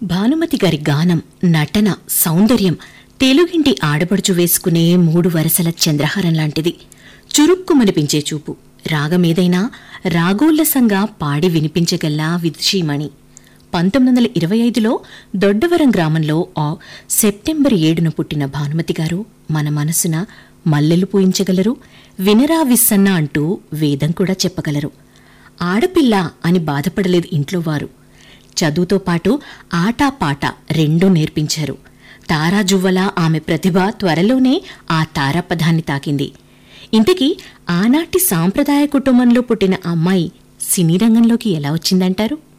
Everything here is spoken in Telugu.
భానుమతి గారి గానం నటన సౌందర్యం తెలుగింటి ఆడపడుచు వేసుకునే మూడు వరసల చంద్రహారం లాంటిది చురుక్కుమనిపించే చూపు రాగమేదైనా రాగోల్లసంగా పాడి వినిపించగల్లా విదుషీమణి పంతొమ్మిది వందల ఇరవై ఐదులో దొడ్డవరం గ్రామంలో ఆ సెప్టెంబర్ ఏడున పుట్టిన భానుమతి గారు మన మనసున మల్లెలు పూయించగలరు వినరా విస్సన్న అంటూ వేదం కూడా చెప్పగలరు ఆడపిల్ల అని బాధపడలేదు ఇంట్లో వారు చదువుతో పాటు ఆటా పాట రెండూ నేర్పించారు తారాజువ్వలా ఆమె ప్రతిభ త్వరలోనే ఆ తారాపదాన్ని తాకింది ఇంతకీ ఆనాటి సాంప్రదాయ కుటుంబంలో పుట్టిన అమ్మాయి సినీ రంగంలోకి ఎలా వచ్చిందంటారు